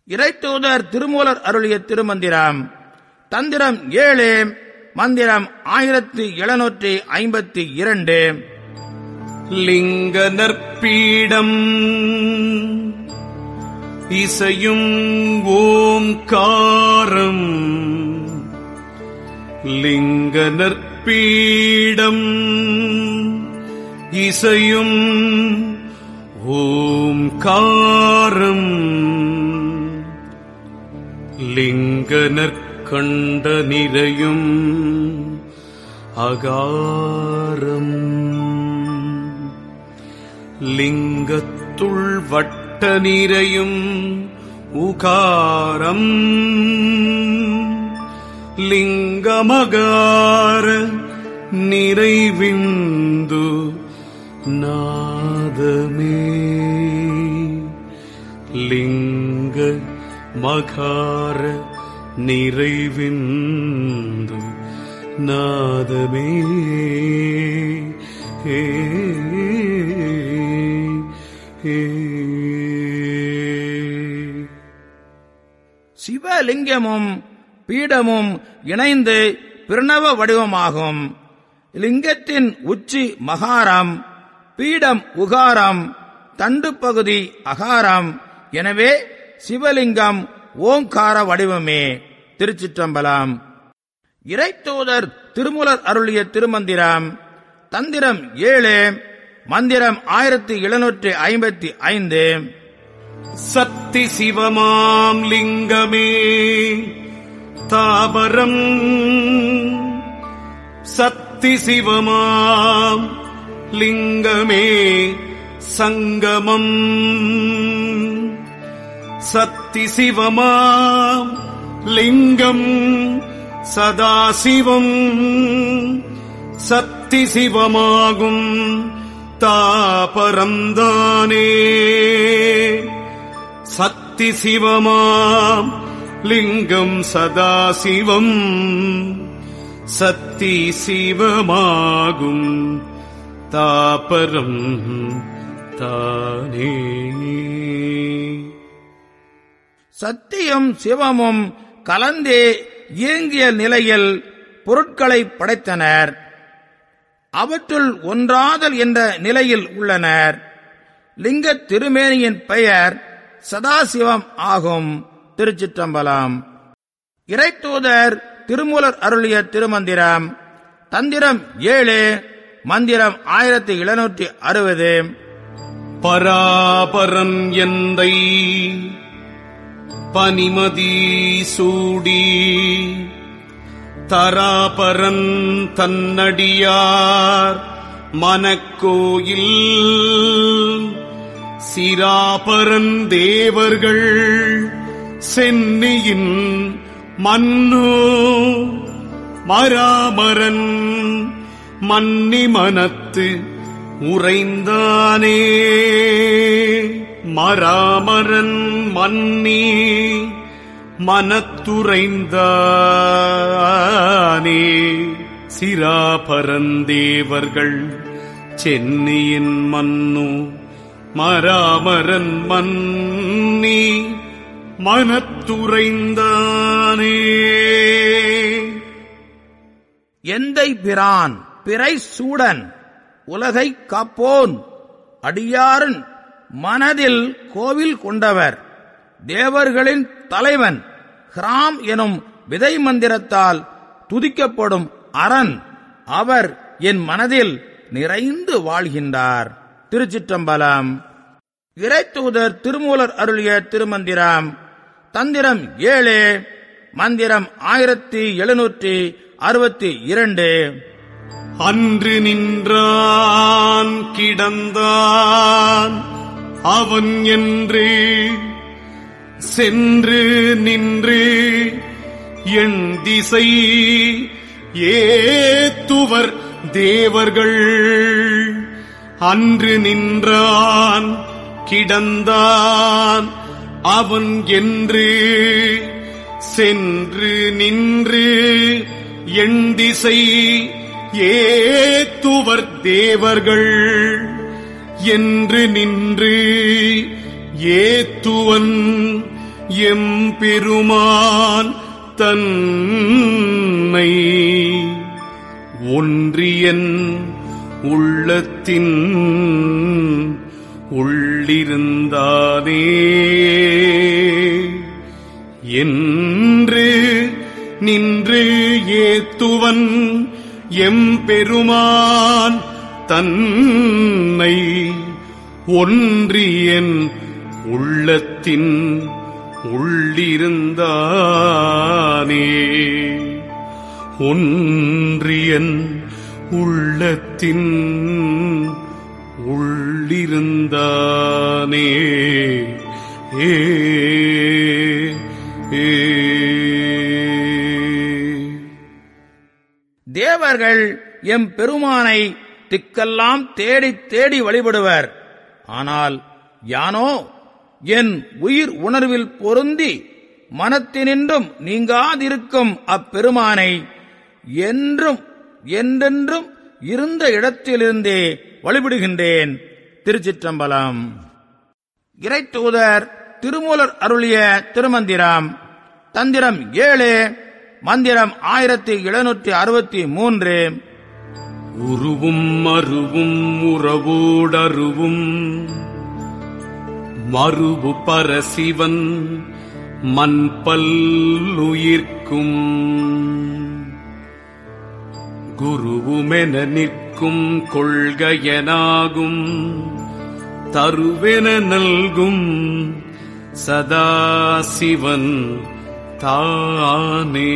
இறைத்தூதர் திருமூலர் அருளிய திருமந்திரம் தந்திரம் ஏழு மந்திரம் ஆயிரத்தி எழுநூற்றி ஐம்பத்தி இரண்டு லிங்க நற்பீடம் இசையும் ஓம்காரம் லிங்க நற்பீடம் இசையும் ஓம்காரம் லிங்க நற்கண்ட நிறையும் அகாரம் லிங்கத்துள் வட்ட நிறையும் உகாரம் லிங்கமகார நிறைவிந்து நாதமே லிங்க மகார நிறைவிந்து நாதமே ஏ ஏ சிவலிங்கமும் பீடமும் இணைந்து பிரணவ வடிவமாகும் லிங்கத்தின் உச்சி மகாரம் பீடம் உகாரம் தண்டு பகுதி அகாரம் எனவே சிவலிங்கம் ஓங்கார வடிவமே திருச்சிற்றம்பலம் இறைத்தூதர் திருமுலர் அருளிய திருமந்திரம் தந்திரம் ஏழு மந்திரம் ஆயிரத்தி எழுநூற்றி ஐம்பத்தி ஐந்து சக்தி சிவமாம் லிங்கமே தாபரம் சக்தி சிவமாம் லிங்கமே சங்கமம் சக்தி சிவமாம் லிங்கம் சதாசிவம் சக்தி சிவமாகும் தாபரம்தானே சக்தி சிவமாம் லிங்கம் சதாசிவம் சக்தி சிவமாகும் தாபரம் தானே சத்தியம் சிவமும் கலந்தே இயங்கிய நிலையில் பொருட்களை படைத்தனர் அவற்றுள் ஒன்றாதல் என்ற நிலையில் உள்ளனர் லிங்க திருமேனியின் பெயர் சதாசிவம் ஆகும் திருச்சிற்றம்பலம் இறைத்தூதர் திருமூலர் அருளிய திருமந்திரம் தந்திரம் ஏழு மந்திரம் ஆயிரத்தி எழுநூற்றி அறுபது பராபரன் எந்தை பனிமதி சூடி தராபரன் தன்னடியார் மனக்கோயில் சிராபரன் தேவர்கள் சென்னியின் மன்னு மராமரன் மன்னி மனத்து உறைந்தானே மராமரன் மன்னி மனத்துறைந்தானே சிராபரந்தேவர்கள் சென்னியின் மன்னு மராமரன் மன்னி மனத்துறைந்தானே எந்தை பிரான் பிறை சூடன் உலகை காப்போன் அடியாரன் மனதில் கோவில் கொண்டவர் தேவர்களின் தலைவன் ஹிராம் எனும் விதை மந்திரத்தால் துதிக்கப்படும் அரண் அவர் என் மனதில் நிறைந்து வாழ்கின்றார் திருச்சிற்றம்பலம் இறைத்தூதர் திருமூலர் அருளிய திருமந்திரம் தந்திரம் ஏழு மந்திரம் ஆயிரத்தி எழுநூற்றி அறுபத்தி இரண்டு அன்று நின்றான் கிடந்தான் அவன் என்று சென்று நின்று என் திசை ஏத்துவர் தேவர்கள் அன்று நின்றான் கிடந்தான் அவன் என்று சென்று நின்று என் திசை ஏத்துவர் தேவர்கள் என்று நின்று ஏத்துவன் எம்பெருமான் தன்னை ஒன்றியன் உள்ளத்தின் உள்ளிருந்தானே என்று நின்று ஏத்துவன் எம்பெருமான் தன்னை ஒன்றியன் உள்ளத்தின் உள்ளிருந்தானே ஒன்றியன் உள்ளத்தின் உள்ளிருந்தானே ஏ ஏ தேவர்கள் எம் பெருமானை திக்கெல்லாம் தேடி தேடி வழிபடுவர் ஆனால் யானோ என் உயிர் உணர்வில் பொருந்தி மனத்தினின்றும் நீங்காதிருக்கும் அப்பெருமானை என்றும் என்றென்றும் இருந்த இடத்திலிருந்தே வழிபடுகின்றேன் திருச்சிற்றம்பலம் இறைத்தூதர் திருமூலர் அருளிய திருமந்திரம் தந்திரம் ஏழு மந்திரம் ஆயிரத்தி எழுநூற்றி அறுபத்தி மூன்று உருவும் மருவும் உறவோடருவும் மறுவு பரசிவன் மண்பல்லுயிர்க்கும் குருவுமென நிற்கும் கொள்கையனாகும் தருவென நல்கும் சதாசிவன் தானே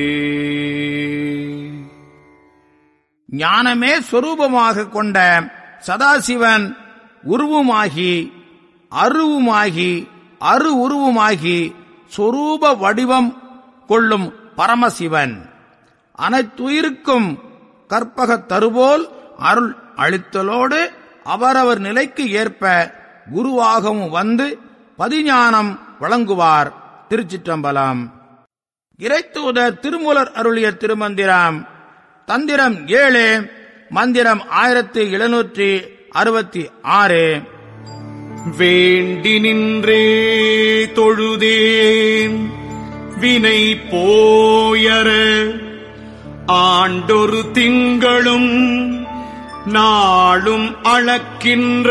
ஞானமே சொரூபமாக கொண்ட சதாசிவன் உருவுமாகி அருவுமாகி அரு உருவுமாகி சொரூப வடிவம் கொள்ளும் பரமசிவன் அனைத்துயிருக்கும் கற்பகத் தருபோல் அருள் அளித்தலோடு அவரவர் நிலைக்கு ஏற்ப குருவாகவும் வந்து பதிஞானம் வழங்குவார் திருச்சிற்றம்பலம் இறைத்தூதர் திருமூலர் அருளிய திருமந்திரம் தந்திரம் ஏழு மந்திரம் ஆயிரத்தி எழுநூற்றி அறுபத்தி ஆறு வேண்டி நின்றே தொழுதேன் வினை போயர ஆண்டொரு திங்களும் நாளும் அளக்கின்ற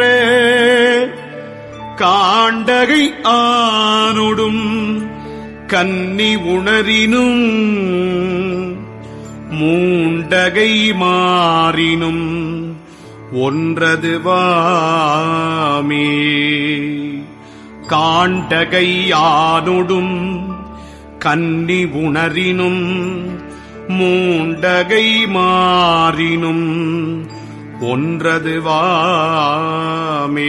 காண்டகை ஆனொடும் கன்னி உணரினும் மூண்டகை மாறினும் ஒன்றது வாமே காண்டகை ஆனொடும் கன்னி உணரினும் மூண்டகை மாறினும் ஒன்றது வாமே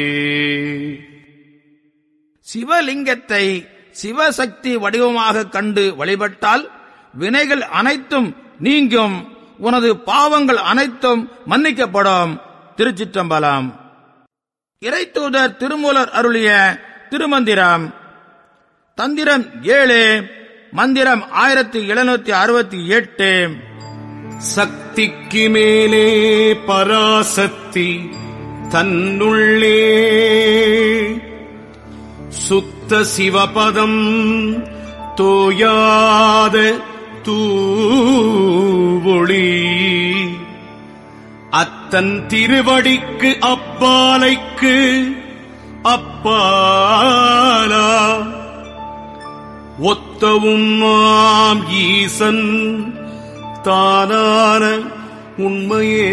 சிவலிங்கத்தை சிவசக்தி வடிவமாக கண்டு வழிபட்டால் வினைகள் அனைத்தும் நீங்கும் உனது பாவங்கள் அனைத்தும் மன்னிக்கப்படும் திருச்சிற்றம்பலம் இறைத்தூதர் திருமூலர் அருளிய திருமந்திரம் தந்திரம் ஏழு மந்திரம் ஆயிரத்தி எழுநூத்தி அறுபத்தி எட்டு சக்திக்கு மேலே பராசக்தி தன்னுள்ளே சுத்த சிவபதம் தோயாத தூவொளி அத்தன் திருவடிக்கு அப்பாலைக்கு அப்பாலா ஒத்தவும் மாம் ஈசன் தானான உண்மையே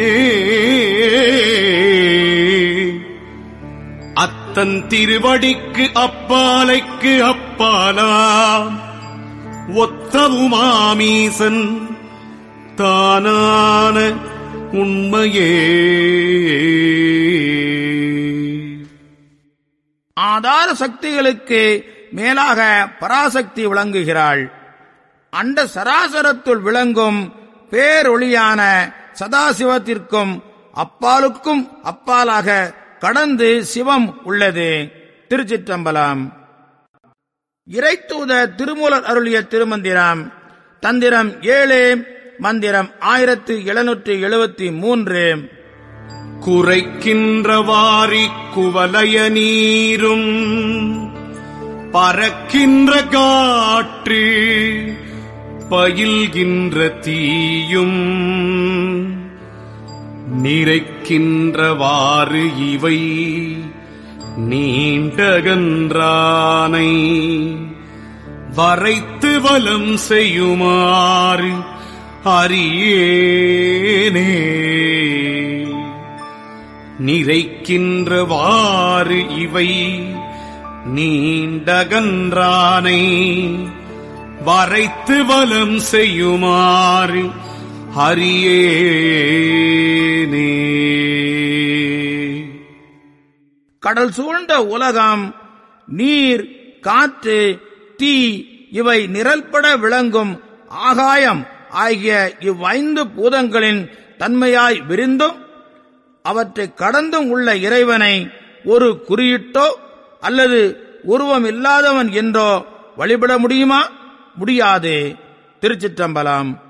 அத்தன் திருவடிக்கு அப்பாலைக்கு அப்பாலா ஒத்தவுமாமீசன் தானான உண்மையே ஆதார சக்திகளுக்கு மேலாக பராசக்தி விளங்குகிறாள் அண்ட சராசரத்துள் விளங்கும் பேரொளியான சதாசிவத்திற்கும் அப்பாலுக்கும் அப்பாலாக கடந்து சிவம் உள்ளது திருச்சிற்றம்பலம் இறைத்தூத திருமூலர் அருளிய திருமந்திரம் தந்திரம் ஏழு மந்திரம் ஆயிரத்து எழுநூற்றி எழுபத்தி மூன்று குறைக்கின்ற வாரி குவலய நீரும் பறக்கின்ற காற்று பயில்கின்ற தீயும் நிறைக்கின்றவாறு இவை நீண்டகன்றானை வரைத்து வலம் செய்யுமாறு அறியேனே நிறைக்கின்றவாறு இவை நீண்டகன்றானை வரைத்து வலம் செய்யுமாறு அறியேனே கடல் சூழ்ந்த உலகம் நீர் காற்று தீ இவை நிரல்பட விளங்கும் ஆகாயம் ஆகிய இவ்வைந்து பூதங்களின் தன்மையாய் விரிந்தும் அவற்றை கடந்தும் உள்ள இறைவனை ஒரு குறியிட்டோ அல்லது உருவம் இல்லாதவன் என்றோ வழிபட முடியுமா முடியாதே திருச்சிற்றம்பலம்